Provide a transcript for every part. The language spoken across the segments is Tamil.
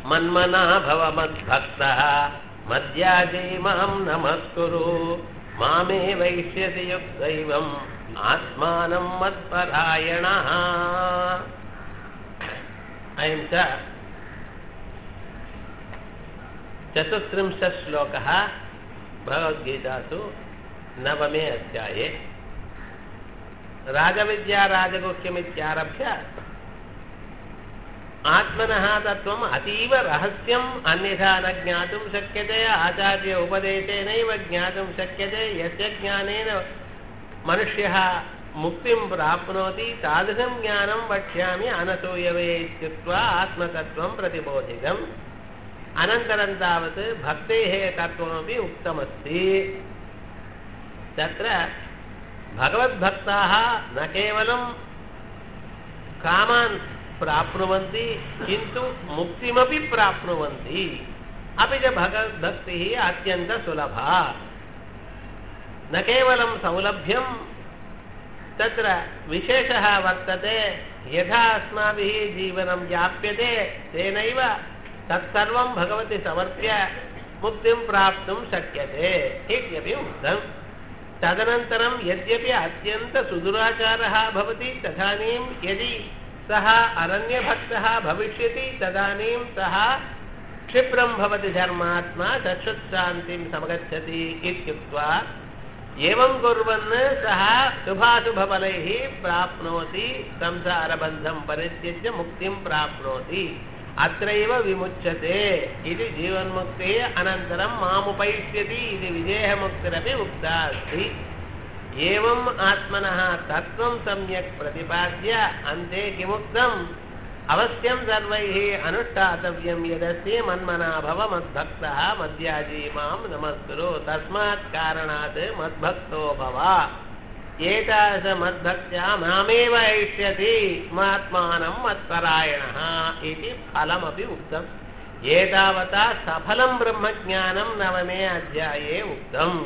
மன்மனா பவ மத்பக்தः மத்யாஜை மாம் நமஸ்குரு மாமே வைஷ்யதி யுக்தைவம் ஆத்மானம் மத்பராயணः अयं च चतुस्त्रिंशत् श्लोकः भगवद्गीतासु नवमे अध्याये राजविद्या राजगुह्यमित्यारभ्य आत्मनः तत्त्वम् अतीव रहस्यम् अन्यथा न ज्ञातुं शक्यते आचार्य उपदेशेनैव ज्ञातुं शक्यते यस्य ज्ञानेन मनुष्यः मुक्तिं प्राप्नोति तादृशं ज्ञानं वक्ष्यामि अनसूयवे इत्युक्त्वा आत्मतत्त्वं प्रतिबोधितम् अनन्तरं तावत् भक्तेः तत्त्वमपि उक्तमस्ति तत्र भगवद्भक्ताः न केवलं कामान् प्राप्नुवन्ति किन्तु मुक्तिमपि प्राप्नुवन्ति अपि च भगवद्भक्तिः अत्यन्तसुलभा न केवलं सौलभ्यं तत्र विशेषः वर्तते यथा अस्माभिः जीवनं याप्यते तेनैव तत्सर्वं भगवति समर्प्य मुक्तिं प्राप्तुं शक्यते इत्यपि उक्तम् तदनन्तरं यद्यपि अत्यन्तसुदुराचारः भवति तदानीं यदि सः अनन्यभक्तः भविष्यति तदानीं सः क्षिप्रं भवति धर्मात्मा चक्षुशान्तिं समगच्छति इत्युक्त्वा एवं कुर्वन् सः शुभाशुभफलैः प्राप्नोति संसारबन्धं परित्यज्य मुक्तिं प्राप्नोति अत्रैव विमुच्यते इति जीवन्मुक्तिः अनन्तरं मामुपैष्यति इति विदेहमुक्तिरपि उक्ता अस्ति एवम् आत्मनः तत्त्वं सम्यक् प्रतिपाद्य अन्ते किमुक्तम् अवश्यं सर्वैः अनुष्ठातव्यं यदस्ति मन्मना भव मद्भक्तः मद्याजी मां नमस्कुरु तस्मात् कारणात् मद्भक्तो भव एतादृशमद्भक्त्या मामेव ऐष्यति मात्मानं मत्परायणः इति फलमपि उक्तम् एतावता सफलं ब्रह्मज्ञानं नवमे अध्याये उक्तम्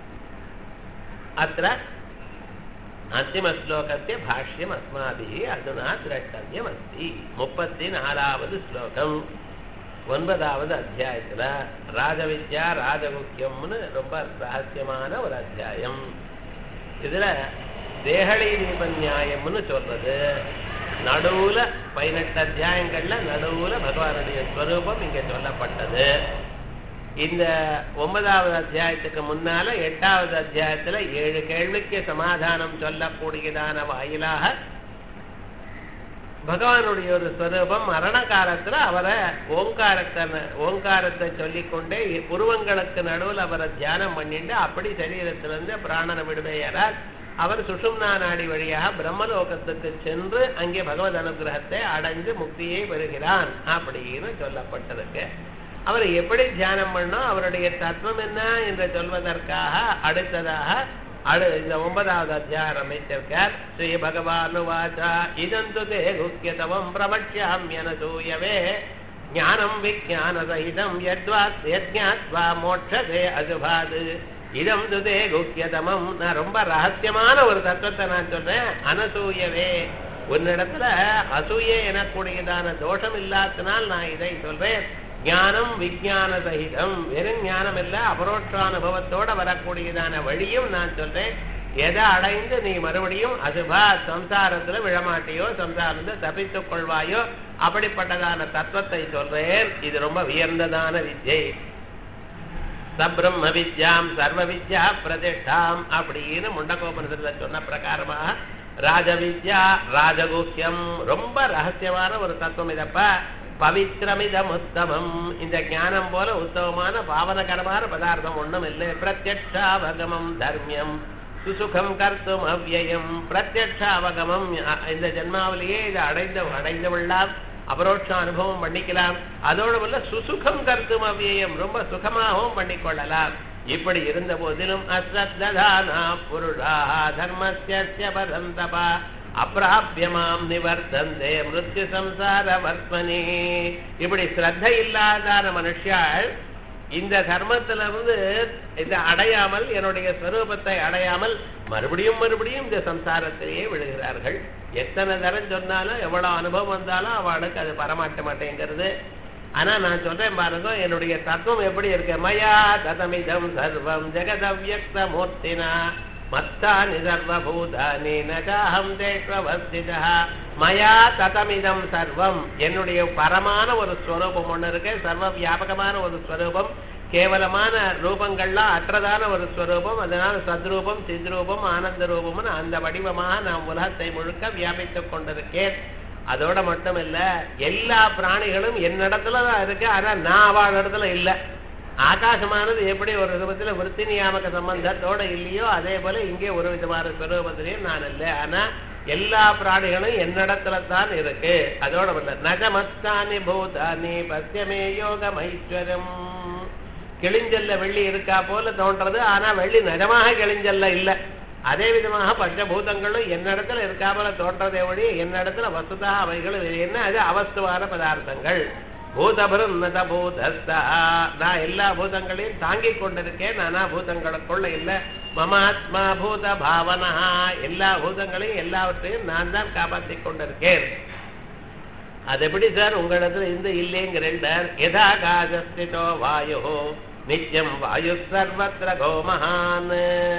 अत्र अन्तिमश्लोकस्य भाष्यम् अस्माभिः अधुना द्रष्टव्यमस्ति முப்பத்தி நாலாவது ஸ்லோகம் ஒன்பதாவது அத்தியாயத்தில் ராஜவித்யா ராஜகுக்கியம்னு ரொம்ப ரகசியமான ஒரு அத்தியாயம் இதுல தேகழி தீப நியாயம்னு சொல்றது நடுவுல பதினெட்டு அத்தியாயங்கள்ல நடுவுல பகவானுடைய ஸ்வரூபம் இங்க சொல்லப்பட்டது இந்த ஒன்பதாவது அத்தியாயத்துக்கு முன்னால எட்டாவது அத்தியாயத்துல ஏழு கேள்விக்கு சமாதானம் சொல்லக்கூடியதான வாயிலாக பகவானுடைய ஒரு ஸ்வரூபம் மரண காலத்துல அவரை ஓங்காரத்தை ஓங்காரத்தை சொல்லிக்கொண்டே புருவங்களுக்கு நடுவில் அவரை தியானம் பண்ணிட்டு அப்படி சரீரத்திலிருந்து பிராணனை விடுவையறார் அவர் சுஷும்னா நாடி வழியாக பிரம்மலோகத்துக்கு சென்று அங்கே பகவத் அனுகிரகத்தை அடைஞ்சு முக்தியை பெறுகிறான் அப்படின்னு சொல்லப்பட்டிருக்கு அவர் எப்படி தியானம் பண்ணோம் அவருடைய தத்துவம் என்ன என்று சொல்வதற்காக அடுத்ததாக அடு இந்த ஒன்பதாவது அத்தியாயம் அமைத்திருக்கார் ஸ்ரீ பகவான் வாச்சா இதந்து தே குக்கியதவம் பிரபட்சாமியனசூயவே ஞானம் விஜான சகிதம் யத்வாத் யஜ்ஞாத்வா மோட்சதே அசுபாது இதம் துதே குக்கியதமம் நான் ரொம்ப ரகசியமான ஒரு தத்துவத்தை நான் சொல்றேன் அனசூயவே உன்னிடத்துல அசூயே எனக்கூடியதான தோஷம் இல்லாதனால் நான் இதை சொல்றேன் ஞானம் விஜான சகிதம் வெறும் ஞானம் இல்ல அபரோட்சானுபவத்தோட வரக்கூடியதான வழியும் நான் சொல்றேன் எதை அடைந்து நீ மறுபடியும் அதுபா சம்சாரத்துல விழமாட்டியோ சம்சாரத்துல தப்பித்துக் கொள்வாயோ அப்படிப்பட்டதான தத்துவத்தை சொல்றேன் இது ரொம்ப உயர்ந்ததான வித்யை சப்ரம்ம வித்யாம் சர்வ வித்யா பிரதிஷ்டாம் அப்படின்னு முண்டகோபனிஷத்துல சொன்ன பிரகாரமாக ராஜவித்யா ராஜகுஹ்யம் ரொம்ப ரகசியமான ஒரு தத்துவம் இதப்பா பவித்ரமிதம் உத்தமம் இந்த ஞானம் போல உத்தமமான பாவனகரமான பதார்த்தம் ஒண்ணும் இல்லை பிரத்யக்ஷாவகமம் தர்மியம் சுசுகம் கர்த்தும் அவ்யயம் பிரத்யக்ஷாவகமம் இந்த ஜென்மாவிலேயே இதை அடைந்த அடைந்து விடலாம் அபரோட்ச அனுபவம் பண்ணிக்கலாம் அதோடு உள்ள சுசுகம் கருத்தும் அவ்வியம் ரொம்ப சுகமாகவும் பண்ணிக்கொள்ளலாம் இப்படி இருந்த போதிலும் அஸ்ரத்தானா புருஷா தர்மஸ்ய பரந்தபா அப்பிராபியமாம் நிவர்த்தந்தே மிருத்யு சம்சார வர்த்மனி இப்படி ஸ்ரத்த இல்லாதான மனுஷால் இந்த கர்மத்துல இருந்து இதை அடையாமல் என்னுடைய ஸ்வரூபத்தை அடையாமல் மறுபடியும் மறுபடியும் இந்த சம்சாரத்திலேயே விழுகிறார்கள் எத்தனை தரம் சொன்னாலும் எவ்வளவு அனுபவம் வந்தாலும் அவளுக்கு அது பரமாட்ட மாட்டேங்கிறது ஆனா நான் சொல்றேன் பாருங்க என்னுடைய தத்துவம் எப்படி இருக்கு மயா ததமிதம் சர்வம் ஜெகதவ்யக்த மூர்த்தினா மத்தானி சர்வபூதானி நகாஹம் தேஷ்வஸ்திதா மயா ததமிதம் சர்வம் என்னுடைய பரமான ஒரு ஸ்வரூபம் ஒண்ணு இருக்கு சர்வ வியாபகமான ஒரு ஸ்வரூபம் கேவலமான ரூபங்கள்லாம் அற்றதான ஒரு ஸ்வரூபம் அதனால சத்ரூபம் சித்ரூபம் ஆனந்த ரூபம்னு அந்த வடிவமாக நான் உலகத்தை முழுக்க வியாபித்துக் கொண்டிருக்கேன் அதோட மட்டும் இல்ல எல்லா பிராணிகளும் என்னிடத்துல தான் இருக்கு ஆனா நான் அவள் இடத்துல இல்ல ஆகாசமானது எப்படி ஒரு விதத்துல விருத்தி நியாமக சம்பந்தத்தோட இல்லையோ அதே போல இங்கே ஒரு விதமான ஸ்வரூபத்திலையும் நான் இல்லை ஆனா எல்லா பிராணிகளும் என்னிடத்துல தான் இருக்கு அதோட இல்ல நஜமஸ்தானி பூதானி பத்தியமே யோகம் ஐஸ்வரம் கிழிஞ்சல்ல வெள்ளி இருக்கா போல தோன்றது ஆனா வெள்ளி நிஜமாக கிழிஞ்சல்ல இல்ல அதே விதமாக பஞ்சபூதங்களும் என்னிடத்துல இருக்கா போல தோன்றதே ஒழி என்னிடத்துல வசுதா அவைகள் என்ன அது அவஸ்துவான பதார்த்தங்கள் பூதபருன்னத பூதஸ்தா நான் எல்லா பூதங்களையும் தாங்கிக் கொண்டிருக்கேன் நானா பூதங்களுக்குள்ள இல்ல மமாத்மா பூத பாவனா எல்லா பூதங்களையும் எல்லாவற்றையும் நான் தான் காப்பாற்றிக் கொண்டிருக்கேன் அது எப்படி சார் உங்களிடத்துல இருந்து இல்லைங்கிறார் யதா காஜஸ்திதோ வாயு நித்யம் வாயு சர்வத்திர கோமஹான்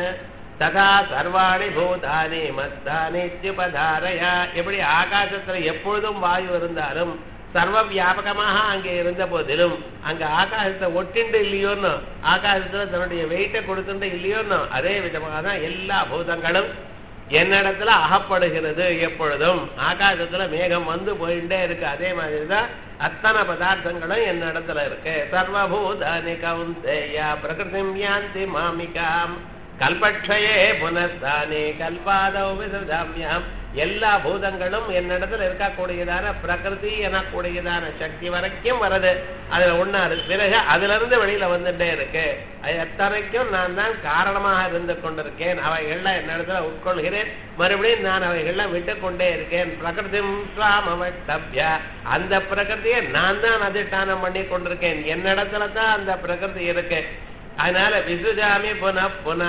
ததா சர்வாணி பூதானி மத்தானி இத்யுபதாரய எப்படி ஆகாசத்துல எப்பொழுதும் வாயு இருந்தாலும் சர்வ வியாபகமாக அங்கே இருந்த போதிலும் அங்க ஆகாசத்தை ஒட்டிண்டு இல்லையோன்னு ஆகாசத்துல தன்னுடைய வெயிட்டை கொடுத்துட்டு இல்லையோன்னு அதே விதமாக தான் எல்லா பூதங்களும் என்னிடத்துல அகப்படுகிறது எப்பொழுதும் ஆகாசத்துல மேகம் வந்து போயிட்டே இருக்கு அதே மாதிரிதான் அத்தனை பதார்த்தங்களும் என்னிடத்துல இருக்கு சர்வபூதானி கவுந்தேயா பிரகிருதிம் யாந்தி மாமிகாம் கல்பக்ஷயே புனஸ்தானே கல்பாதௌ விசதாமியாம் எல்லா பூதங்களும் என்னிடத்துல இருக்கக்கூடியதான பிரகிருதி எனக்கூடியதான சக்தி வரைக்கும் வருது அதுல ஒண்ணாரு பிறகு அதுல இருந்து வெளியில வந்துட்டே இருக்கு அது எத்தனைக்கும் நான் தான் காரணமாக இருந்து கொண்டிருக்கேன் அவைகள்லாம் என்னிடத்துல உட்கொள்கிறேன் மறுபடியும் நான் அவைகள்லாம் விட்டு கொண்டே இருக்கேன் பிரகிருதி சுவாமவட்டப்ய அந்த பிரகிருதியை நான் தான் அதிஷ்டானம் பண்ணி கொண்டிருக்கேன் என்னிடத்துல தான் அந்த பிரகிருதி இருக்கு அதனால விசுஜாமி புன புன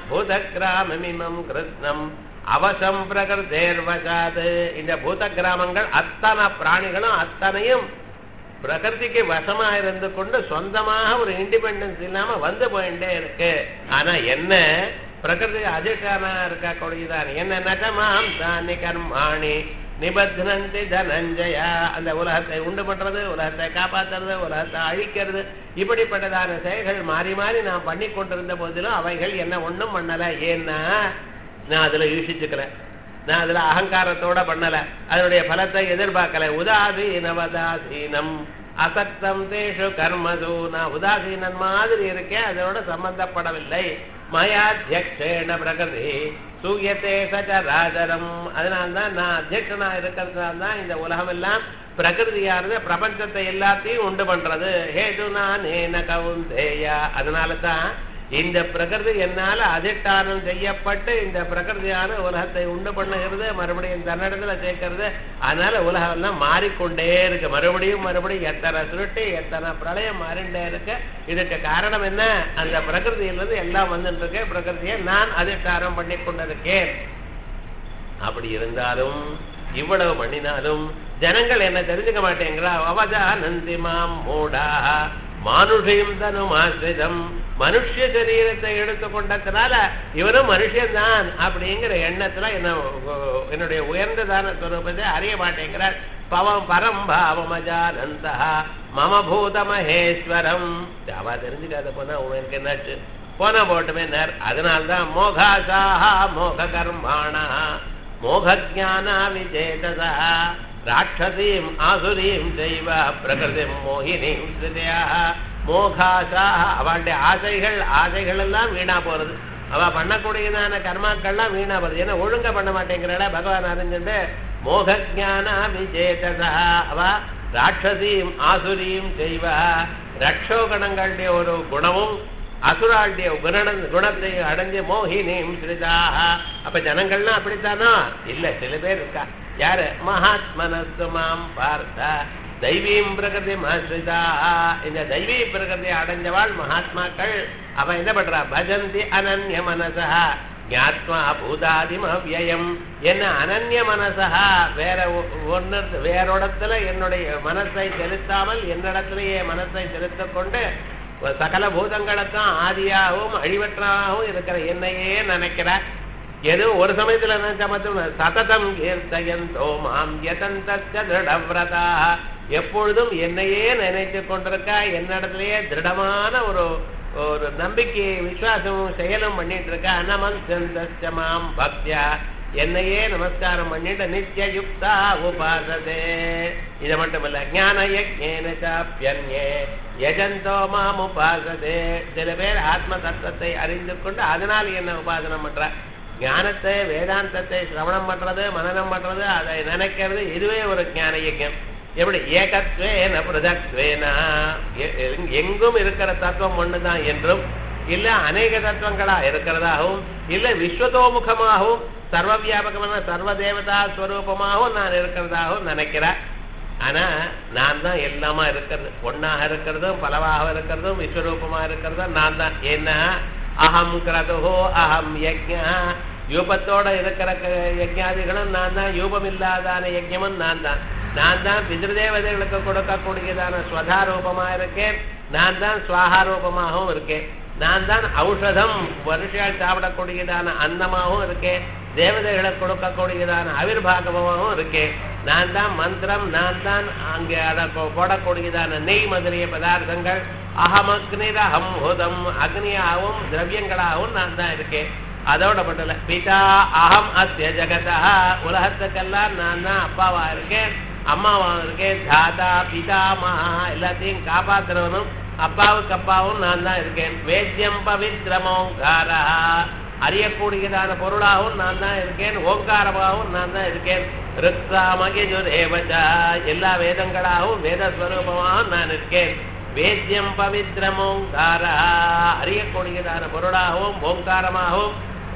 பூதகிராமமிமம் கிருஷ்ணம் அவசம் பிரகிருதேர்வசாது இந்த பூத கிராமங்கள் அத்தனை பிராணிகளும் அத்தனையும் பிரகிருதிக்கு வசமா இருந்து கொண்டு சொந்தமாக ஒரு இண்டிபெண்டன்ஸ் இல்லாம வந்து போயிட்டே இருக்கு ஆனா என்ன பிரகிருதி அதிர்ஷ்டானா இருக்கக்கூடியதான் என்ன நகமாம் தானி கர்மாணி நிபத்னந்தி தனஞ்சயா அந்த உலகத்தை உண்டு பண்றது உலகத்தை காப்பாத்துறது உலகத்தை அழிக்கிறது இப்படிப்பட்டதான செயல்கள் மாறி மாறி நான் பண்ணி கொண்டிருந்த போதிலும் அவைகள் என்ன ஒண்ணும் பண்ணல ஏன்னா நான் அதுல யூசிச்சுக்கல நான் அதுல அகங்காரத்தோட பண்ணல அதனுடைய பலத்தை எதிர்பார்க்கல உதாசீனவதாசீனம் அசக்தம் தேஷு கர்மசு நான் உதாசீனன் மாதிரி இருக்கேன் அதோட சம்பந்தப்படவில்லை மயாத்தியக்ஷேண பிரகதி சூயத்தே சச்சராஜரம் அதனால்தான் நான் அத்தியட்சனா இருக்கிறதுனால தான் இந்த உலகம் எல்லாம் பிரகிருதியானது பிரபஞ்சத்தை எல்லாத்தையும் உண்டு பண்றது ஹேது நான் ஏன கவுந்தேயா அதனால தான் இந்த பிரகிருதி என்னால அதிஷ்டானம் செய்யப்பட்டு இந்த பிரகிருதியான உலகத்தை உண்டு பண்ணுகிறது மறுபடியும் தன்னிடத்துல சேர்க்கிறது அதனால உலகம் எல்லாம் மாறிக்கொண்டே இருக்கு மறுபடியும் மறுபடியும் எத்தனை சுருட்டு எத்தனை பிரளயம் மாறிண்டே இருக்கு இதுக்கு காரணம் என்ன அந்த பிரகிருதியிலிருந்து எல்லாம் வந்துட்டு இருக்கு பிரகிருதியை நான் அதிஷ்டானம் பண்ணி கொண்டிருக்கேன் அப்படி இருந்தாலும் இவ்வளவு பண்ணினாலும் ஜனங்கள் என்ன தெரிஞ்சுக்க மாட்டேங்கிறா அவதா நந்திமாம் மூடா மானுஷையும் தனும் ஆசிரிதம் மனுஷ சரீரத்தை எடுத்துக்கொண்டதுனால இவரும் மனுஷன்தான் அப்படிங்கிற எண்ணத்துல என்ன என்னுடைய உயர்ந்ததான ஸ்வரூபத்தை அறிய மாட்டேங்கிறார் பவம் பரம் பாவமஜானந்தா மம பூத மகேஸ்வரம் அவ தெரிஞ்சுக்காத போனா உனக்கு என்னாச்சு போன போட்டுமே அதனால்தான் மோகாசாஹா மோக கர்மாணா மோக ஜானா விஜேததா ராட்சசீம் ஆசுரீம் தெய்வ பிரகிருதிம் மோகினீம் ஸ்ருதியாக மோகாசாக அவளுடைய ஆசைகள் ஆசைகள் எல்லாம் வீணா போறது அவ பண்ணக்கூடியதான கர்மாக்கள்லாம் வீணா போறது ஏன்னா ஒழுங்கா பண்ண மாட்டேங்கிறாள பகவான் அறிஞ்சுட்டு மோக ஜானா விஜேததா அவ ராட்சசீம் ஆசுரீம் தெய்வ ரட்சோகணங்களுடைய ஒரு குணமும் அசுராளுடைய குண குணத்தை அடைஞ்சு மோகினியும் ஸ்ரிதாக அப்ப ஜனங்கள்லாம் அப்படித்தானோ இல்ல சில பேர் இருக்கா யாரு மகாத்மனஸ்து மாம் பார்த்த தெய்வீம் பிரகிருதி ஆசிரிதா இந்த தெய்வீ பிரகிருதி அடைஞ்சவாள் மகாத்மாக்கள் அவ என்ன பண்றா பஜந்தி அனன்ய மனசா ஞாத்மா பூதாதிம் அவ்யயம் என்ன அனன்ய மனசா வேற ஒ- ஒன்னு வேறொடத்துல என்னுடைய மனசை செலுத்தாமல் என்னிடத்திலேயே மனசை செலுத்திக் கொண்டு சகல பூதங்களுக்கும் ஆதியாகவும் அழிவற்றாகவும் இருக்கிற என்னையே நினைக்கிறார் ஏதோ ஒரு சமயத்துல நினைச்சா மட்டும் சததம் கீர்த்தயந்தோ மாம் யதந்தஸ்ய திருடவிரதா எப்பொழுதும் என்னையே நினைத்து கொண்டிருக்கா என்னிடத்திலேயே திருடமான ஒரு ஒரு நம்பிக்கை விசுவாசமும் செயலும் பண்ணிட்டு இருக்கா அனமந்தஸ்ய மாம் பக்தியா என்னையே நமஸ்காரம் பண்ணிட்டு நித்திய யுக்தா உபாசதே இது மட்டுமல்ல ஞான யஜ்ஞேன சாப்பியன்யே யஜந்தோ மாம் உபாசதே சில பேர் ஆத்ம தத்துவத்தை அறிந்து கொண்டு அதனால் என்ன உபாசனம் பண்ற ஞானத்தை வேதாந்தத்தை சிரவணம் பண்றது மனனம் பண்றது அதை நினைக்கிறது இதுவே ஒரு ஞான யஜ்யம் எப்படி ஏகத்வேன பிரதத்வேனா எ- எங்- எங்கும் இருக்கிற தத்துவம் ஒண்ணுதான் என்றும் இல்ல அநேக தத்துவங்களா இருக்கிறதாகவும் இல்ல விஸ்வதோமுகமாகவும் சர்வ வியாபகமான சர்வ தேவதா ஸ்வரூபமாகவும் நான் இருக்கிறதாகவும் நினைக்கிறேன் ஆனா நான் தான் எல்லாமா இருக்கிறது ஒன்னாக இருக்கிறதும் பலவாக இருக்கிறதும் விஸ்வரூபமா இருக்கிறதும் நான் தான் ஏன்னா அகம் கிரதுஹோ அகம் யஜ்ஞா யூபத்தோட இருக்கிற க- யஜ்ஞாதிகளும் நான் தான் யூபம் இல்லாதான யஜ்ஞமும் நான் தான் நான் தான் பிதிருதேவதைகளுக்கு கொடுக்கக்கூடியதான ஸ்வதா ரூபமா இருக்கேன் நான் தான் ஸ்வாஹா ரூபமாகவும் இருக்கேன் நான் தான் ஔஷதம் வருஷால் சாப்பிடக்கூடியதான அன்னமாகவும் இருக்கேன் தேவதைகளுக்கு கொடுக்கக்கூடியதான ஆவிர்வாகமாகவும் இருக்கேன் நான் தான் மந்திரம் நான் தான் அங்கே அட கொ- போடக்கூடியதான நெய் முதலிய பதார்த்தங்கள் அகம் அக்னிர் அகம் ஹுதம் அக்னியாகவும் திரவியங்களாகவும் நான் தான் இருக்கேன் அதோட மட்டும் இல்ல பிதா அகம் அஸ்ய ஜெகதா உலகத்துக்கெல்லாம் நான் தான் அப்பாவா இருக்கேன் அம்மாவா இருக்கேன் தாதா பிதா மகா எல்லாத்தையும் காப்பாத்துறவனும் அப்பாவுக்கு அப்பாவும் நான் தான் இருக்கேன் வேத்தியம் பவித்ரமோங்காரா அறியக்கூடியதான பொருளாகவும் நான் தான் இருக்கேன் ஓங்காரமாகவும் நான் தான் இருக்கேன் ரிக்ஸாமகிஜுரேவச்சா எல்லா வேதங்களாகவும் வேதஸ்வரூபமாகவும் நான் இருக்கேன் வேத்தியம் பவித்ரமோங்காரா அறியக்கூடியதான பொருளாகவும் ஓங்காரமாகவும்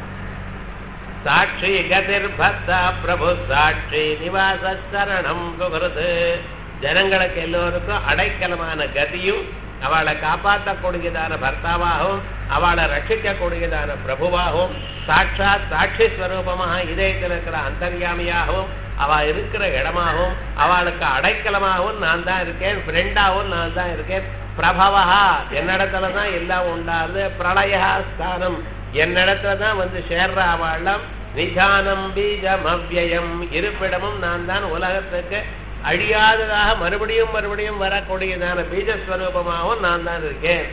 சாட்சி கதிர் பக்தா பிரபு சாட்சி நிவாச சரணம் குகிறது ஜனங்களுக்கு எல்லோருக்கும் அடைக்கலமான கதியும் அவளை காப்பாற்றக்கூடியதான பர்த்தாவாகவும் அவளை ரட்சிக்கக்கூடியதான பிரபுவாகவும் சாட்சாத் சாட்சி ஸ்வரூபமாக இதயத்தில் இருக்கிற அந்தர்யாமியாகவும் அவ இருக்கிற இடமாகவும் அவளுக்கு அடைக்கலமாகவும் நான் தான் இருக்கேன் ஃப்ரெண்டாகவும் நான் தான் இருக்கேன் பிரபவா என்னிடத்துல தான் எல்லாம் உண்டாது பிரளயா ஸ்தானம் என்னிடத்துல தான் வந்து சேர்ற அவளம் நிதானம் பீஜம் அவ்யயம் இருப்பிடமும் நான் தான் உலகத்துக்கு அழியாததாக மறுபடியும் மறுபடியும் வரக்கூடியதான பீஜஸ்வரூபமாகவும் நான் தான் இருக்கேன்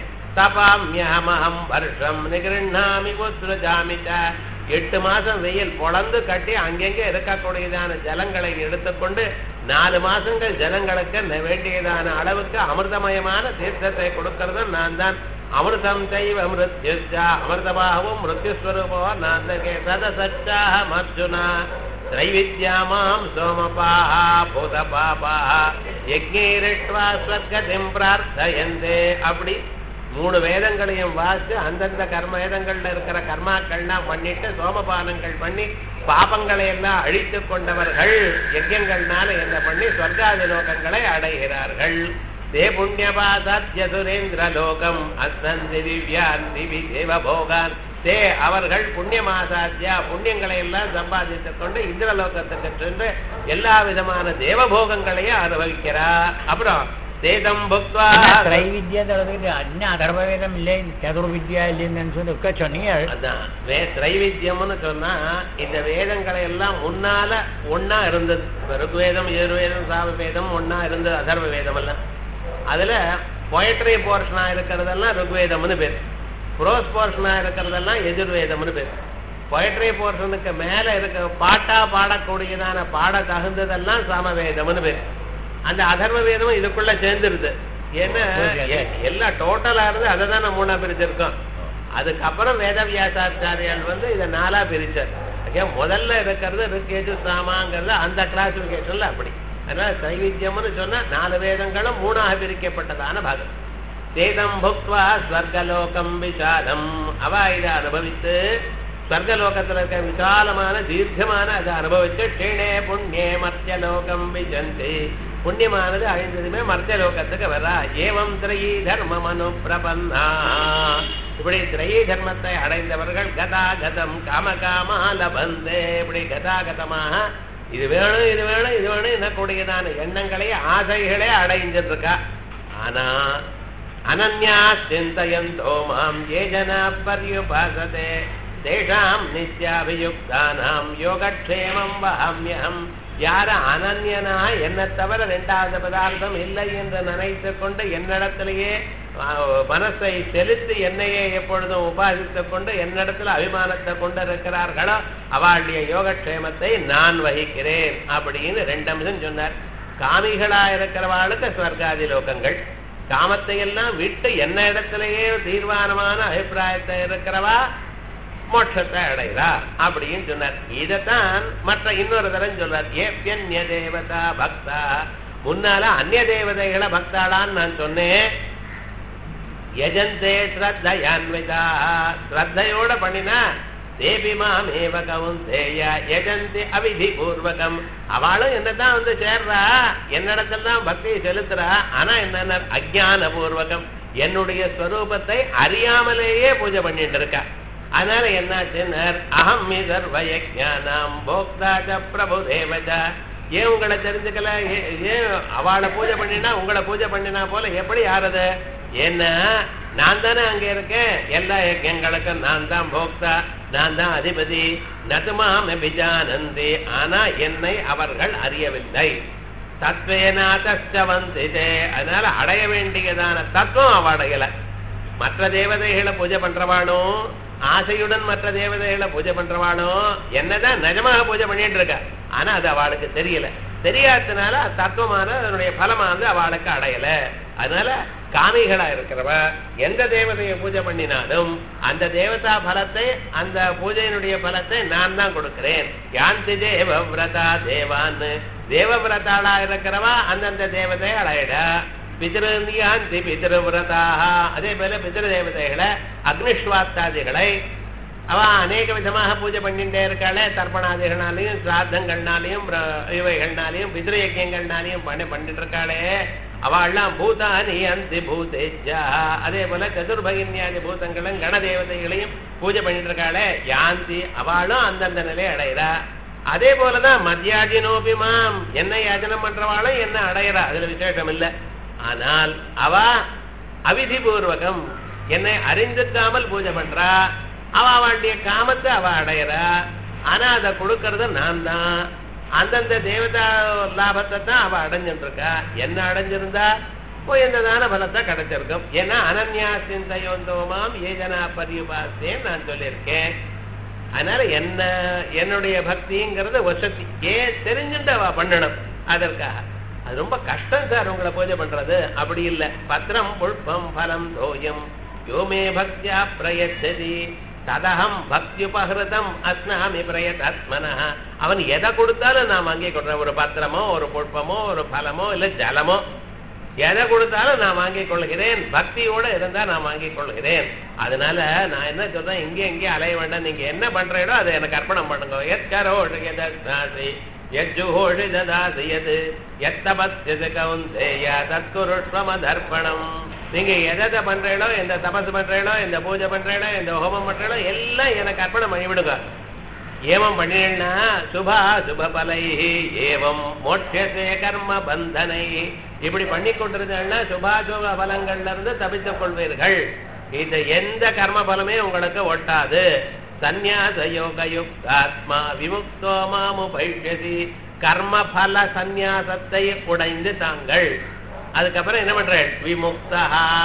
தபாமியமகம் வருஷம் நிகிருண்ணாமி உத்ருஜாமி ச. எட்டு மாசம் வெயில் பொளந்து கட்டி அங்கெங்கே இருக்கக்கூடியதான ஜலங்களை எடுத்துக்கொண்டு நாலு மாசங்கள் ஜனங்களுக்கு ந- வேண்டியதான அளவுக்கு அமிர்தமயமான தீர்த்தத்தை கொடுக்கறதும் நான் தான் அமிர்தம் செய்வ மிருத்யுச்சா அமிர்தமாகவும் மிருத்யுஸ்வரூபமாக நான் தான் இருக்கேன். சதசச்சாஹம் அர்ஜுனா त्रैविद्यामां सोमपाः भूतपापाः யஜ்ஞேரிட்வா ஸ்வர்கதிம் பிரார்த்தயந்தே அப்படி மூணு வேதங்களையும் வாசித்து அந்தந்த கர்ம வேதங்கள்ல இருக்கிற கர்மாக்கள்லாம் பண்ணிட்டு சோமபானங்கள் பண்ணி பாபங்களை எல்லாம் அழித்து கொண்டவர்கள் யஜ்யங்கள்னால என்ன பண்ணி ஸ்வர்காதி லோகங்களை அடைகிறார்கள் தே புண்ணியபாசாத்ய சுரேந்திர லோகம் அஸ்தந்தி திவ்யான் திவி தேவ போகான் தே அவர்கள் புண்ணியமாசாத்தியா புண்ணியங்களை எல்லாம் சம்பாதித்துக் கொண்டு இந்திரலோகத்துக்கு சென்று எல்லா விதமான தேவபோகங்களையும் அனுபவிக்கிறார் அப்புறம் தேதம் புக்வா ತ್ರೈವಿದ್ಯದೊಳಗೆ ಅನ್ಯ ಅಥರ್ವವೇದಂ ಇಲ್ಲೇ ಚತುರ್ವಿದ್ಯಾ ಇಲ್ಲಿ ಅನ್ಸೋದು ಒಕ್ಕ சொன்னீங்க அதான் வே திரைவித்தியம்னு சொன்னா இந்த வேதங்களை எல்லாம் முன்னால ஒண்ணா இருந்தது ருக்வேதம் எதிர்வேதம் சாமவேதம் ஒண்ணா இருந்தது அதர்வ வேதம் எல்லாம் அதுல பொயட்ரி போர்ஷனா இருக்கிறதெல்லாம் ருக்வேதம்னு பேர் ப்ரோஸ் போர்ஷனா இருக்கிறதெல்லாம் எதிர்வேதம்னு பேர் பொயட்ரி போர்ஷனுக்கு மேல இருக்க பாட்டா பாடக்கூடியதான பாட தகுந்ததெல்லாம் சாமவேதம்னு பேர் அந்த அதர்வ வேதமும் இதுக்குள்ள சேர்ந்துருது ஏன்னா எ- எல்லாம் டோட்டலா இருந்து அதை தான் நம்ம மூணா பிரிச்சிருக்கோம் அதுக்கப்புறம் வேதவியாசாச்சாரியால் வந்து இதை நாலா பிரிச்சார் ஓகே முதல்ல இருக்கிறது ரிக்கேஜு சாமாங்கிறது அந்த கிளாசிபிகேஷன்ல அப்படி அதனால சைவித்தியம்னு சொன்னா நாலு வேதங்களும் மூணாக பிரிக்கப்பட்டதான பாகம் தேதம் புக்வா ஸ்வர்கலோகம் விசாலம் அவ இதை அனுபவித்து ஸ்வர்கலோகத்துல இருக்க விசாலமான தீர்க்கமான அதை அனுபவித்து க்ஷீணே புண்ணியே மர்த்தியலோகம் விஜந்தி புண்ணியமானது அழிந்ததுமே மர்த்தியலோகத்துக்கு வரா ஏவம் திரையீ தர்மம் அனுப்பிரபன்னா இப்படி திரைய தர்மத்தை அடைந்தவர்கள் கதாகதம் காமகாமா லபந்தே இப்படி கதாகதமாக இது வேணும் இது வேணும் இது வேணும் என்னக்கூடியதான எண்ணங்களே ஆசைகளே அடைஞ்சிட்டு இருக்கா ஆனா அனன்யா சிந்தயந்தோ மாம் ஏ ஜனா பர்யுபாசதே தேஷாம் நித்யாபியுக்தானாம் யோகக்ஷேமம் வஹம்யகம் யார அனன்யனா என்ன தவிர இரண்டாவது பதார்த்தம் இல்லை என்று நினைத்து கொண்டு என்னிடத்திலேயே ஆஹ், மனசை செலுத்தி என்னையே எப்பொழுதும் உபாசித்துக் கொண்டு என்னிடத்துல அபிமானத்தை கொண்டு இருக்கிறார்களோ அவளுடைய யோகக்ஷேமத்தை நான் வகிக்கிறேன் அப்படின்னு ரெண்டு அம்சம் சொன்னார் காமிகளா இருக்கிறவாளுக்கு ஸ்வர்காதி லோகங்கள் காமத்தை எல்லாம் விட்டு என்ன இடத்திலேயே தீர்மானமான அபிப்பிராயத்தை இருக்கிறவா மோட்சத்தை அடைகிறா அப்படின்னு சொன்னார் இதைத்தான் மற்ற இன்னொரு தரம் சொல்றார் ஏப்யன்ய தேவதா பக்தா முன்னால அந்நிய தேவதைகளை பக்தாளான்னு நான் சொன்னேன் யஜந்தே ஸ்ரத்தையான்விதா ஸ்ரத்தையோட பண்ணினா தேவி மாமேவ கவுந்தேய யஜந்தி அவிதி பூர்வகம் அவளும் என்னதான் வந்து சேர்றா என்னிடத்துல தான் பக்தியை செலுத்துறா ஆனா என்ன அஜான பூர்வகம் என்னுடைய ஸ்வரூபத்தை அறியாமலேயே பூஜை பண்ணிட்டு இருக்கா அதனால என்னாச்சுன்னர் அகம் இதர் வயஜானாம் போக்தாஜ பிரபு தேவஜா ஏன் உங்களை தெரிஞ்சுக்கல ஏ- ஏன் அவளை பூஜை பண்ணினா உங்களை பூஜை பண்ணினா போல எப்படி ஆறுது ஏன்னா நான் தானே அங்க இருக்கேன் எல்லா யஜ்யங்களுக்கும் நான் தான் போக்தா நான் தான் அதிபதி நதுமாம் பிஜானந்தி ஆனா என்னை அவர்கள் அறியவில்லை தத்வேனாதே அதனால அடைய வேண்டியதான தத்துவம் அவ அடையல மற்ற தேவதைகளை பூஜை பண்றவாளும் ஆசையுடன் மற்ற தேவதைகளை பூஜை பண்றவாளும் என்னதான் நிஜமாக பூஜை பண்ணிட்டு இருக்கா ஆனா அது அவளுக்கு தெரியல தெரியாததுனால தத்துவமான அதனுடைய பலமானது அவளுக்கு அடையல அதனால காமிகளா இருக்கிறவ எந்த தேவதையை பூஜை பண்ணினாலும் அந்த தேவதா பலத்தை அந்த பூஜையினுடைய பலத்தை நான் தான் கொடுக்கிறேன் யாந்தி தேவ விரதா தேவான்னு தேவவிரதாளா இருக்கிறவா அந்தந்த தேவதை அடையிடா பிதிருந்தியாந்தி பிதிருவிரதாக அதே போல பிதிரு தேவதைகளை அக்னிஸ்வாத்தாதிகளை அவ அநேக விதமாக பூஜை பண்ணிட்டே இருக்காளே தர்ப்பணாதிகள்னாலையும் சிராத்தங்கள்னாலையும் பிர- இவைகள்னாலையும் பிதிரு யஜ்யங்கள்னாலையும் பண்ணி பண்ணிட்டு இருக்காளே அவள்லாம் பூதானி அந்தி பூதேஜா அதே போல சதுர்பகின்யாதி பூதங்களும் கணதேவதைகளையும் பூஜை பண்ணிட்டு இருக்காளே யாந்தி அவளும் அந்தந்த நிலையை அடையிறா அதே போலதான் மத்தியாஜினோபி மாம் என்ன யாஜனம் பண்றவாளும் என்ன அடையிறா அதுல விசேஷம் இல்லை ஆனால் அவ அவிதிபூர்வகம் என்னை அறிந்துக்காமல் பூஜை பண்றா அவ அவளுடைய காமத்தை அவ அடையிறா ஆனா அதை கொடுக்கறது நான் தான் அந்தந்த தேவதா லாபத்தை தான் அவ அடைஞ்சுட்டு இருக்கா என்ன அடைஞ்சிருந்தா உயர்ந்ததான பலத்தை கிடைச்சிருக்கும் ஏன்னா அனன்யா சிந்தையோந்தோமாம் ஏஜனா பரியுபாசேன்னு நான் சொல்லியிருக்கேன் அதனால என்ன என்னுடைய பக்திங்கிறது வசதி ஏன் தெரிஞ்சுட்டு அவ பண்ணணும் அதற்காக அது ரொம்ப கஷ்டம் சார் உங்களை பூஜை பண்றது அப்படி இல்ல பத்திரம் புஷ்பம் பலம் தோயம் யோமே பக்தியா பிரயச்சதி ததகம் பக்தியுபகிருதம் அஸ்னாமி பிரயதாத்மனா அவன் எதை கொடுத்தாலும் நான் வாங்கி கொடுறேன் ஒரு பத்திரமோ ஒரு புஷ்பமோ ஒரு பலமோ இல்ல ஜலமோ எதை கொடுத்தாலும் நான் வாங்கிக் கொள்கிறேன் பக்தியோட இருந்தா நான் வாங்கிக் கொள்கிறேன் அதனால நான் என்ன சொல்றேன் இங்கே இங்கே அலைய வேண்டாம் நீங்க என்ன பண்றீங்களோ அதை எனக்கு அர்ப்பணம் பண்ணுங்க எத்கரோஷி எதாசி எஜ்ஜுஹோஷி ததாசி எது எத்தபஸ்யது கவுந்தேய தற்குருஷ்வமதர்ப்பணம் நீங்க எதை பண்றீங்களோ எந்த தபசு பண்றீங்களோ எந்த பூஜை பண்றீங்களோ எந்த ஹோமம் பண்றீங்களோ எல்லாம் எனக்கு அர்ப்பணம் பண்ணிவிடுங்க ஏவம் பண்ணினா சுபா சுப பலை ஏவம் மோட்சசே கர்ம பந்தனை இப்படி பண்ணி கொண்டிருந்தா சுபாசுப பலங்கள்ல இருந்து தப்பித்துக் கொள்வீர்கள் இது எந்த கர்ம பலமே உங்களுக்கு ஒட்டாது சந்நியாச யோக யுக்தாத்மா விமுக்தோ மாமு பைஷதி கர்ம பல சந்நியாசத்தை உடைந்து தாங்கள் அதுக்கப்புறம் என்ன பண்றேன் விமுக்தா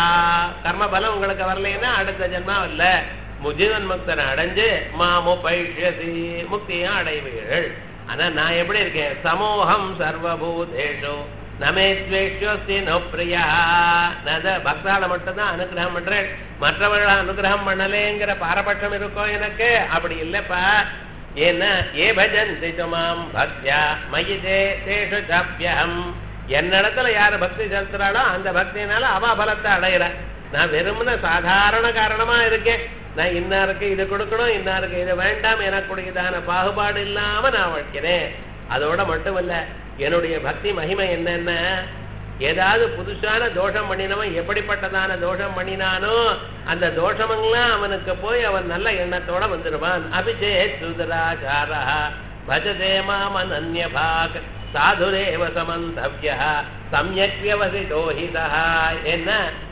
கர்ம பலம் உங்களுக்கு வரலைன்னா அடுத்த ஜென்மா இல்ல முஜீவன் முக்தனை அடைஞ்சு மாமு பைஷதி முக்தியும் அடைவீர்கள் ஆனா நான் எப்படி இருக்கேன் சமூகம் சர்வபூதேஷு நமே துவேஷோஸ்தி நோ பிரியா நான் பக்தால மட்டும்தான் அனுகிரகம் பண்றேன் மற்றவர்களை அனுகிரகம் பண்ணலேங்கிற பாரபட்சம் இருக்கும் எனக்கு அப்படி இல்லப்பா ஏன்னா ஏ பஜந்தி சுமாம் பக்தியா மயிதே தேஷு சாப்பியம் என்னிடத்துல யாரு பக்தி செலுத்துறாளோ அந்த பக்தியினால அவ பலத்தை அடையிற நான் வெறுமன சாதாரண காரணமா இருக்கேன் நான் இன்னாருக்கு இது கொடுக்கணும் இன்னாருக்கு இது வேண்டாம் எனக்குடையதான பாகுபாடு இல்லாம நான் வாழ்க்கிறேன் அதோட மட்டும் இல்ல என்னுடைய பக்தி மகிமை என்னன்னா ஏதாவது புதுசான தோஷம் பண்ணினவன் எப்படிப்பட்டதான தோஷம் பண்ணினானோ அந்த தோஷமெல்லாம் அவனுக்கு போய் அவன் நல்ல எண்ணத்தோட வந்துடுவான் அபிஷேக் சுதராச்சாரா பஜதே மாமனன்ய பாக் சாதுரேவ சமந்தவ்ய சமயக் வியவசிதோஹிதா என்ன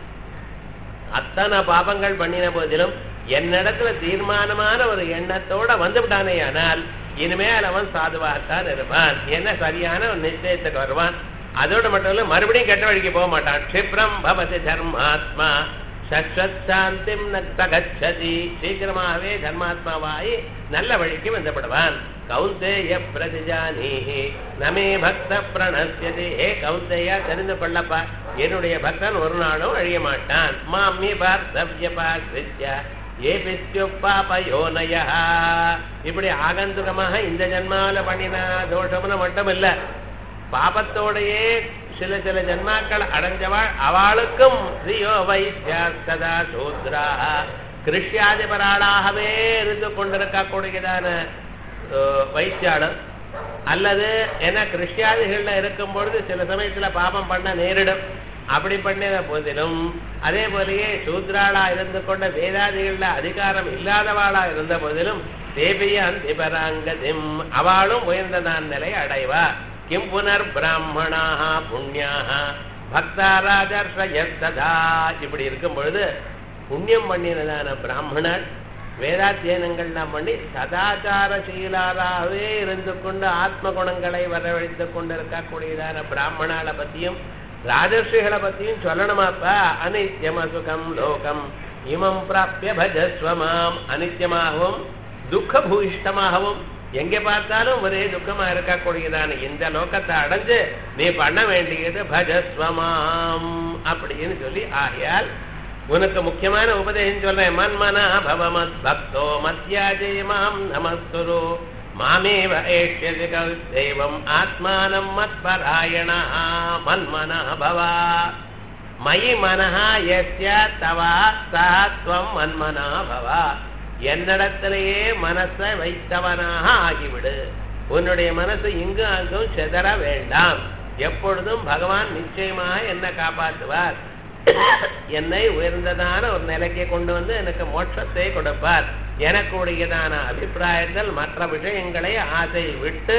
அத்தனை பாபங்கள் பண்ணின போதிலும் என்னிடத்துல தீர்மானமான ஒரு எண்ணத்தோட வந்துவிட்டானே ஆனால் இனிமேல் அவன் சாதுவாகத்தான் இருப்பான் என்ன சரியான ஒரு நிச்சயத்துக்கு வருவான் அதோட மட்டும் இல்ல மறுபடியும் கெட்ட வழிக்கு போக மாட்டான் க்ஷிப்ரம் பவதி தர்மாத்மா சஸ்வத் சாந்திம் நகச்சதி சீக்கிரமாகவே தர்மாத்மாவாய் நல்ல வழிக்கு வந்துவிடுவான் கௌந்தேய பிரதிஜானீஹி நமே பக்த பிரணஸ்யதி ஹே கௌந்தேயா தெரிந்து கொள்ளப்பா என்னுடைய பக்தன் ஒரு நாளும் அழிய மாட்டான் மாமி பார்த்தவ்யபாசித்ய ஏ பாபயோனய இப்படி ஆகந்துகமாக இந்த ஜன்மாவில பண்ணின தோஷம்னு மட்டும் இல்ல பாபத்தோடையே சில சில ஜன்மாக்கள் அடைஞ்சவாள் அவளுக்கும் ஸ்ரீயோ வைத்தியா சதா சூத்ரா கிருஷ்யாதிபராளாகவே இருந்து கொண்டிருக்கக்கூடியதான அஹ், வைத்தியாளர் அல்லது ஏன்னா கிருஷ்யாதிகள்ல இருக்கும் பொழுது சில சமயத்துல பாபம் பண்ண நேரிடும் அப்படி பண்ணின போதிலும் அதே போலயே சூத்ராளா இருந்து கொண்ட வேதாதிகள்ல அதிகாரம் இல்லாதவாளா இருந்த போதிலும் தேவிய அந்திபராங்கதிம் அவளும் உயர்ந்ததான் நிலை அடைவா கிம் புனர் பிராமணாக புண்ணியாக பக்தாராஜர்ஷயத்ததா இப்படி இருக்கும் பொழுது புண்ணியம் பண்ணினதான பிராமணர் வேதாத்தியனங்கள்லாம் பண்ணி சதாச்சாரசீலாராகவே இருந்து கொண்டு ஆத்ம குணங்களை வரவழைத்துக் கொண்டிருக்கக்கூடியதான பிராமணால பத்தியும் ராஜர்ஷிகளை பத்தியும் சொல்லணுமாப்பா அனித்யம் அசுகம் லோகம் இமம் பிராப்பிய பஜஸ்வமாம் அனித்யமாகவும் துக்க பூயிஷ்டமாகவும் எங்க பார்த்தாலும் ஒரே துக்கமா இருக்கக்கூடியதான இந்த லோகத்தை அடைஞ்சு நீ பண்ண வேண்டியது பஜஸ்வமாம் அப்படின்னு சொல்லி ஆகையால் உனக்கு முக்கியமான உபதேசம் சொல்றேன் மன்மனா பவமத் பக்தோ மத்யாஜே மாம் நமஸ்குரு மாமேவ ஏஷ்யதி தெய்வம் ஆத்மானம் மத்பராயணா மன்மனா பவா மயி மனஹா யஸ்ய தவா சத்வம் மன்மனா பவா என்னிடத்திலேயே மனசை வைத்தவனாக ஆகிவிடு உன்னுடைய மனசு இங்கும் அங்கும் செதற வேண்டாம் எப்பொழுதும் பகவான் நிச்சயமாக என்ன காப்பாற்றுவார் என்னை உயர்ந்ததான ஒரு நிலைக்கு கொண்டு வந்து எனக்கு மோட்சத்தை கொடுப்பார் எனக்கு உடையதான அபிப்பிராயங்கள் மற்ற விஷயங்களை ஆசை விட்டு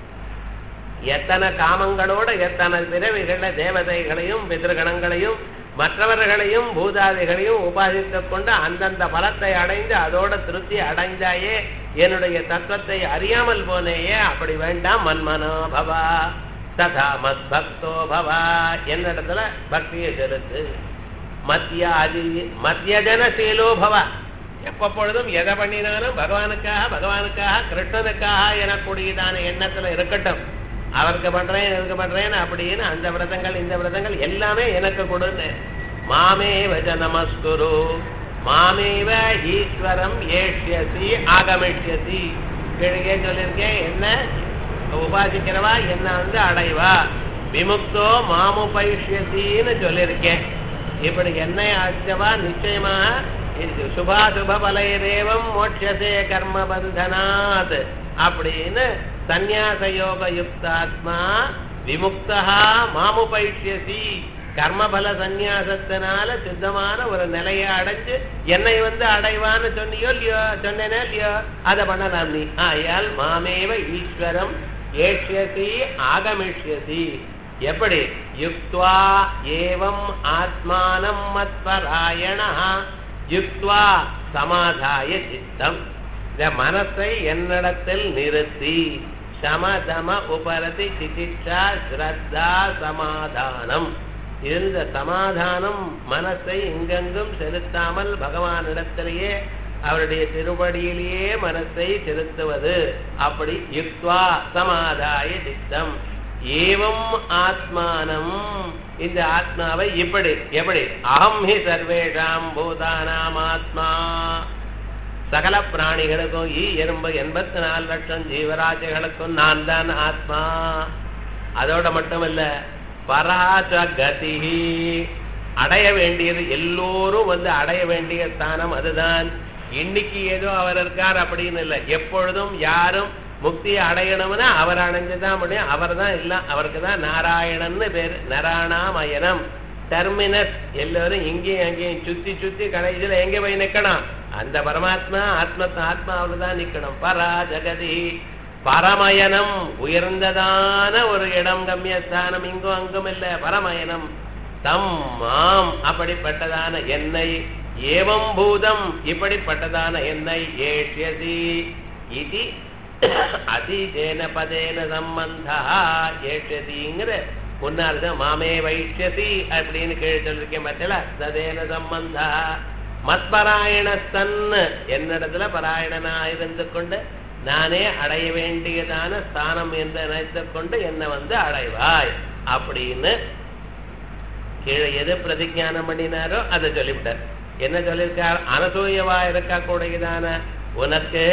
எத்தனை காமங்களோட எத்தனை பிறவிகள தேவதைகளையும் பிதிருகணங்களையும் மற்றவர்களையும் பூதாதிகளையும் உபாசித்துக் கொண்டு அந்தந்த பலத்தை அடைந்து அதோட திருப்தி அடைந்தாயே என்னுடைய தத்துவத்தை அறியாமல் போனேயே அப்படி வேண்டாம் மன்மனோ பவா ததா மத் பக்தோ பவா என்னிடத்துல பக்தியை செலுத்து மத்தியாதி மத்தியஜனசீலோ பவ எப்ப பொழுதும் எதை பண்ணினாலும் பகவானுக்காக பகவானுக்காக கிருஷ்ணனுக்காக எனக்கூடியதான எண்ணத்துல இருக்கட்டும் அவருக்கு பண்றேன் எனக்கு பண்றேன் அப்படின்னு அந்த விரதங்கள் இந்த விரதங்கள் எல்லாமே எனக்கு கொடுன்னு மாமேவ ஜ நமஸ்குரு மாமேவ ஈஸ்வரம் ஏஷ்யசி ஆகமிஷ்யசி கீழே சொல்லியிருக்கேன் என்ன உபாசிக்கிறவா என்ன வந்து அடைவா விமுக்தோ மாமுபைஷ்யசின்னு சொல்லியிருக்கேன் இப்படி என்னை அழைச்சவா நிச்சயமாக இது சுபாசுப பலயதேவம் மோட்சசே கர்ம பந்தனாத் அப்படின்னு சந்நியாச யோக யுக்தாத்மா விமுக்தா மாமுபைஷ்யசி கர்மபல சந்நியாசத்தினால சித்தமான ஒரு நிலையை அடைஞ்சு என்னை வந்து அடைவான்னு சொன்னியோ இல்லையோ சொன்னேனே இல்லையோ அதை பண்ணலாம் நீ ஆயால் மாமேவ ஈஸ்வரம் ஏஷ்யசி ஆகமிஷ்யசி எப்படி யுக்த்வா ஏவம் ஆத்மானம் மத்வராயண யுக்த்வா சமாதாய சித்தம் இந்த மனசை என்னிடத்தில் நிறுத்தி சமதம உபரதி சிகிச்சா ஸ்ரத்தா சமாதானம் இந்த சமாதானம் மனசை எங்கெங்கும் செலுத்தாமல் பகவானிடத்திலேயே அவருடைய திருவடியிலேயே மனசை செலுத்துவது அப்படி யுக்த்வா சமாதாய சித்தம் ஏவம் ஆத்மானம் இந்த ஆத்மாவை இப்படி எப்படி அகம் ஹி சர்வேஷாம் பூதானாம் ஆத்மா சகல பிராணிகளுக்கும் ஈ எறும்பு எண்பத்தி நாலு லட்சம் ஜீவராசிகளுக்கும் நான் தான் ஆத்மா அதோட மட்டுமல்ல பராச கதி அடைய வேண்டியது எல்லோரும் வந்து அடைய வேண்டிய ஸ்தானம் அதுதான் இன்னைக்கு ஏதோ அவர் இருக்கார் அப்படின்னு இல்லை எப்பொழுதும் யாரும் முக்தியை அடையணும்னா அவர் அடைஞ்சுதான் முடியும் அவர் தான் எல்லாம் அவருக்கு தான் நாராயணன்னு பேரு நராணாமயனம் டெர்மினஸ் எல்லாரும் இங்கேயும் அங்கேயும் சுத்தி சுத்தி கடைசியில எங்க போய் நிக்கணும் அந்த பரமாத்மா ஆத்ம ஆத்மாவில தான் நிக்கணும் பரா ஜெகதி பரமயனம் உயர்ந்ததான ஒரு இடம் கம்யஸ்தானம் இங்கும் அங்கும் இல்ல பரமயனம் தம் மாம் அப்படிப்பட்டதான என்னை ஏவம் பூதம் இப்படிப்பட்டதான என்னை ஏஷ்யசி இது அதிஜேன பதேன சம்பந்தா ஏஷ்யதிங்கிற முன்னாள் தான் மாமே வைஷ்யசி அப்படின்னு கீழே சொல்லிருக்கேன் பத்தில ததேன சம்பந்தா மத்பராயணஸ்தன் என்னிடத்துல பராயணனா இருந்து கொண்டு நானே அடைய வேண்டியதான ஸ்தானம் என்று நினைத்துக் கொண்டு என்னை வந்து அடைவாய் அப்படின்னு கீழே எது பிரதிஜானம் பண்ணினாரோ அதை சொல்லிவிட்டார் என்ன சொல்லியிருக்கார் அனசூயவா இருக்கக்கூடியதான உனக்கு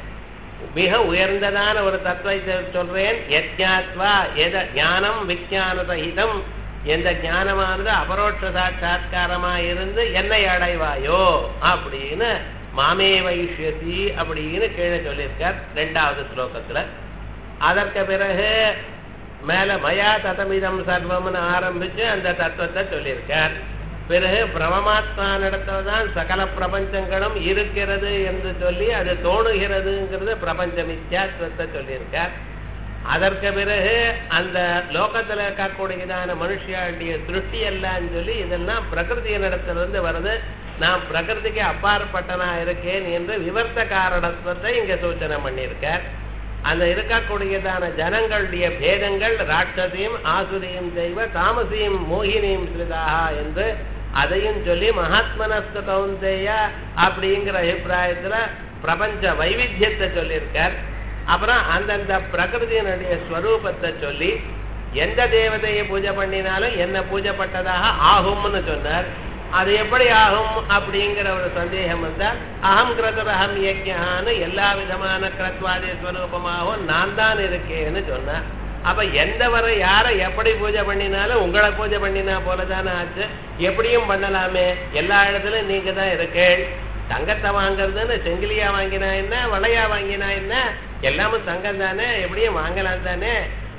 மிக உயர்ந்ததான ஒரு தத்துவத்தை சொல்றேன் யஜ்ஞாத்வா எத ஞானம் விஜான சகிதம் எந்த ஞானமானது அபரோட்ச சாட்சா்காரமா இருந்து என்னை அடைவாயோ அப்படின்னு மாமே வைஷ்யசி அப்படின்னு கீழே சொல்லியிருக்கார் ரெண்டாவது ஸ்லோகத்துல அதற்கு பிறகு மேல மயா ததமிதம் சர்வம்னு ஆரம்பிச்சு அந்த தத்துவத்தை சொல்லியிருக்கார் பிறகு பிரமமாத்மானிடத்துல தான் சகல பிரபஞ்சங்களும் இருக்கிறது என்று சொல்லி அது தோணுகிறதுங்கிறது பிரபஞ்ச மித்யாத்வத்தை சொல்லியிருக்கார் அதற்கு பிறகு அந்த லோகத்துல இருக்கக்கூடியதான மனுஷியாண்டிய சிருஷ்டி எல்லாம் சொல்லி இதெல்லாம் பிரகிருதியினிடத்திலிருந்து வருது நான் பிரகிருதிக்கு அப்பாற்பட்டனா இருக்கேன் என்று விவர்த்த காரணத்துவத்தை இங்க சூச்சனை பண்ணியிருக்கார் அந்த இருக்கக்கூடியதான ஜனங்களுடைய பேதங்கள் ராட்சசியும் ஆசுரியும் தெய்வ தாமசியும் மோகினியும் ஸ்ரிதாக என்று அதையும் சொல்லி மகாத்மனஸ்து கவுந்தேய அப்படிங்கிற அபிப்பிராயத்துல பிரபஞ்ச வைவித்தியத்தை சொல்லியிருக்கார் அப்புறம் அந்தந்த பிரகிருதியினுடைய ஸ்வரூபத்தை சொல்லி எந்த தேவதையை பூஜை பண்ணினாலும் என்ன பூஜை பட்டதாக ஆகும்னு சொன்னார் அது எப்படி ஆகும் அப்படிங்கிற ஒரு சந்தேகம் வந்தால் அகம் கிரதரகம் யஜ்யான்னு எல்லா விதமான கிரத்வாதி ஸ்வரூபமாகவும் நான் தான் இருக்கேன்னு சொன்னேன் அப்ப எந்த வரை யாரை எப்படி பூஜை பண்ணினாலும் உங்களை பூஜை பண்ணினா போலதானே ஆச்சு எப்படியும் பண்ணலாமே எல்லா இடத்துலயும் நீங்க தான் இருக்கேள் தங்கத்தை வாங்குறதுன்னு செங்கிலியா வாங்கினா என்ன வளையா வாங்கினா என்ன எல்லாமும் தங்கம் தானே எப்படியும் வாங்கலாம் தானே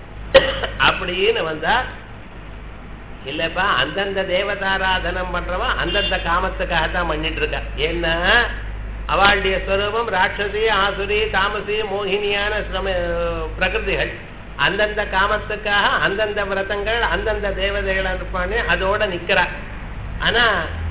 அப்படின்னு வந்தா இல்லப்பா அந்தந்த தேவதாராதனம் பண்றவன் அந்தந்த காமத்துக்காகத்தான் பண்ணிட்டு இருக்கா ஏன்னா அவளுடைய ஸ்வரூபம் ராட்சசி ஆசுரி தாமசி மோகினியான சிரம பிரகிருதிகள் அந்தந்த காமத்துக்காக அந்தந்த விரதங்கள் அந்தந்த தேவதைகள் இருப்பானே அதோட நிக்கிறா ஆனா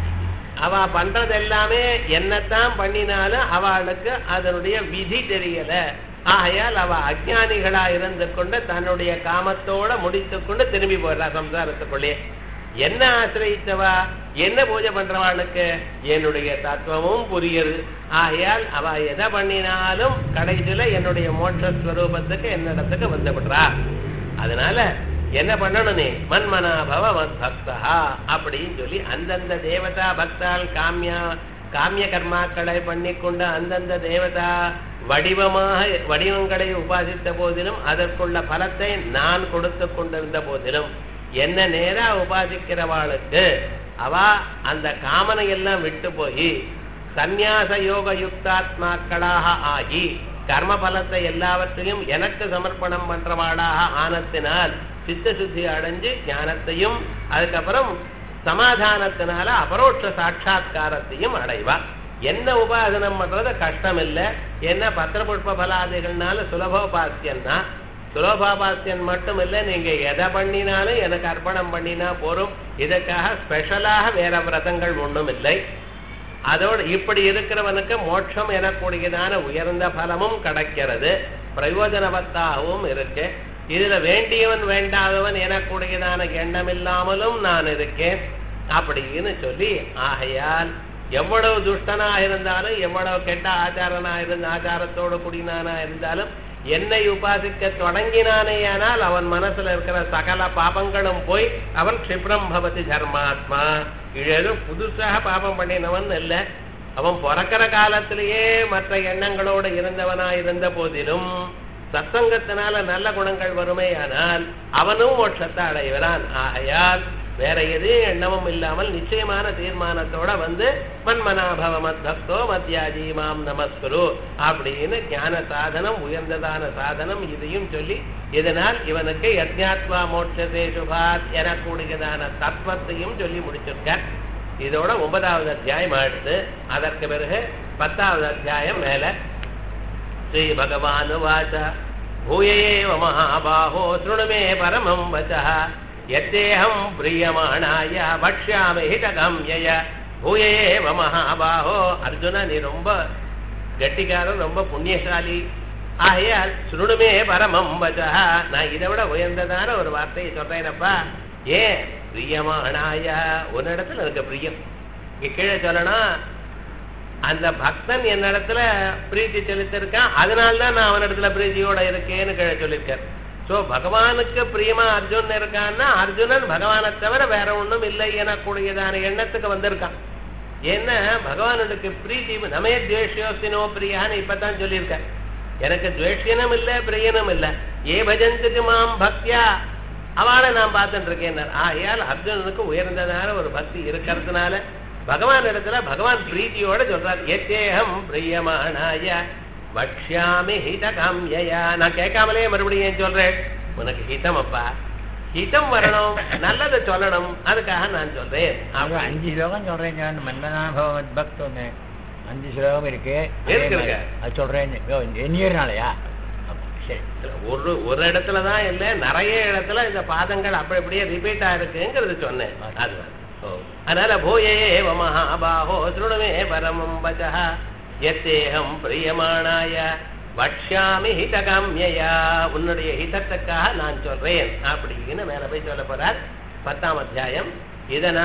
அவ பண்றது எல்லாமே என்னத்தான் பண்ணினாலும் அவளுக்கு அதனுடைய விதி தெரியல ஆகையால் அவ அஜானிகளா இருந்து கொண்டு தன்னுடைய காமத்தோட முடித்து கொண்டு திரும்பி போயிடுறா சம்சாரத்துக்குள்ளே என்ன ஆசிரியத்தவா என்ன பூஜை பண்றவாளுக்கு என்னுடைய தத்துவமும் புரியுது ஆகையால் அவ எதை பண்ணினாலும் கடைசியில என்னுடைய மோட்சஸ்வரூபத்துக்கு என்னிடத்துக்கு வந்து விடுறா அதனால என்ன பண்ணணும் நீ மன்மனாபவ மத் பக்தா அப்படின்னு சொல்லி அந்தந்த தேவதா பக்தால் காமியா காமிய கர்மாக்களை பண்ணிக்கொண்டு அந்தந்த தேவதா வடிவமாக வடிவங்களை உபாசித்த போதிலும் அதற்குள்ள பலத்தை நான் கொடுத்து கொண்டிருந்த போதிலும் என்ன நேரா உபாசிக்கிறவாளுக்கு அவ அந்த காமனை எல்லாம் விட்டு போய் சந்நியாச யோக யுக்தாத்மாக்களாக ஆகி கர்ம பலத்தை எல்லாவற்றையும் எனக்கு சமர்ப்பணம் பண்றவாளாக ஆனத்தினால் சித்த சுத்தி அடைஞ்சு ஞானத்தையும் அதுக்கப்புறம் சமாதானத்தினால அபரோட்ச சாட்சா்காரத்தையும் அடைவா என்ன உபாசனம் பண்றது கஷ்டம் இல்லை என்ன பத்திர புஷ்ப பலாதிகள்னால சுலபோபாசியம் தான் சுலபோபாசியம் மட்டும் இல்லை நீங்க எதை பண்ணினாலும் எனக்கு அர்ப்பணம் பண்ணினா போரும் இதுக்காக ஸ்பெஷலாக வேற விரதங்கள் ஒன்றும் இல்லை அதோடு இப்படி இருக்கிறவனுக்கு மோட்சம் எனக்கூடியதான உயர்ந்த பலமும் கிடைக்கிறது பிரயோஜனவத்தாகவும் இருக்கு இதுல வேண்டியவன் வேண்டாதவன் எனக்கூடியதான எண்ணம் இல்லாமலும் நான் இருக்கேன் அப்படின்னு சொல்லி ஆகையால் எவ்வளவு துஷ்டனா இருந்தாலும் எவ்வளவு கெட்ட ஆச்சாரனா இருந்த ஆச்சாரத்தோடு கூடினானா இருந்தாலும் என்னை உபாசிக்க தொடங்கினானேயானால் அவன் மனசுல இருக்கிற சகல பாபங்களும் போய் அவன் க்ஷிப்ரம் பவதி தர்மாத்மா ஏதோ புதுசாக பாபம் பண்ணினவன் இல்லை அவன் பிறக்கிற காலத்திலேயே மற்ற எண்ணங்களோடு இருந்தவனா இருந்த போதிலும் சத்சங்கத்தினால நல்ல குணங்கள் வருமேயானால் அவனும் மோட்சத்தை அடைகிறான் ஆகையால் வேற எதையும் எண்ணமும் இல்லாமல் நிச்சயமான தீர்மானத்தோட வந்து மன்மனாபவ மத்பக்தோ மத்யாஜி மாம் நமஸ்குரு அப்படின்னு ஞான சாதனம் உயர்ந்ததான சாதனம் இதையும் சொல்லி இதனால் இவனுக்கு யஜ்ஞாத்வா மோட்சதே சுபாத் எனக்கூடியதான தத்துவத்தையும் சொல்லி முடிச்சிருக்கார் இதோட ஒன்பதாவது அத்தியாயம் ஆயிடுது அதற்கு பிறகு பத்தாவது அத்தியாயம் மேல ஸ்ரீ பகவான் வாச்ச பூயேவ மகாபாஹோ சுணுமே பரமம் வச்ச எத்தேகம் பிரியமானாய பக்ஷ்யாமி ஹிதகம்யய பூயேவ மகாபாஹோ அர்ஜுன நீ ரொம்ப கெட்டிக்காரன் ரொம்ப புண்ணியசாலி ஆகையால் சுருணுமே பரமம் வச்சா நான் இதை விட உயர்ந்ததான ஒரு வார்த்தையை சொல்றேனப்பா ஏன் பிரியமானாய உன்னிடத்துல எனக்கு பிரியம் இங்க கீழே சொல்லணும் அந்த பக்தன் என்னிடத்துல பிரீத்தி செலுத்திருக்கான் அதனால்தான் நான் அவனிடத்துல பிரீத்தியோட இருக்கேன்னு கீழே சொல்லியிருக்கார் சோ பகவானுக்கு பிரியமா அர்ஜுன் இருக்கான்னா அர்ஜுனன் பகவானை தவிர வேற ஒண்ணும் இல்லை எனக்கூடியதான எண்ணத்துக்கு வந்திருக்கான் ஏன்னா பகவானுக்கு பிரீத்தி நமே துவேஷியோசினோ பிரியான்னு இப்பதான் சொல்லியிருக்க எனக்கு துவேஷியனும் இல்ல பிரியனும் இல்ல ஏ பஜந்துக்கு மாம் பக்தியா அவளை நான் பார்த்துட்டு இருக்கேன் ஆகையால் அர்ஜுனனுக்கு உயர்ந்ததான ஒரு பக்தி இருக்கிறதுனால பகவான் இடத்துல பகவான் பிரீத்தியோட சொல்றார் எத்தேகம் பிரியமானாய பக்ஷ்யாமி ஹிதகாம்யா நான் கேட்காமலே மறுபடியும் ஏன் சொல்றேன் உனக்கு ஹிதம் அப்பா ஹிதம் வரணும் நல்லதை சொல்லணும் அதுக்காக நான் சொல்றேன் அப்புறம் அஞ்சு ஸ்லோகம் சொல்றேன் நான் மன்மனாபவத் பக்தோன்னு அஞ்சு ஸ்லோகம் இருக்கு அதே இருக்கு, மாதிரி. இருக்கு. அது சொல்றேன் எண்ணியர்னாலயா சரி ஒரு ஒரு இடத்துல தான் இல்ல நிறைய இடத்துல இந்த பாதங்கள் அப்படி அப்படியே ரிப்பீட் ஆயிருக்குங்கிறது சொன்னேன் அதுதான் ஓ. அதனால பூயே மகாபாஹோ திருணுமே பரமம் வச்சா எத்தேகம் பிரியமானாய பக்ஷ்யாமி ஹிதகாம்யா உன்னுடைய ஹிதத்துக்காக நான் சொல்றேன் அப்படின்னு மேல போய் சொல்ல போறார் பத்தாம் அத்தியாயம் இதனால்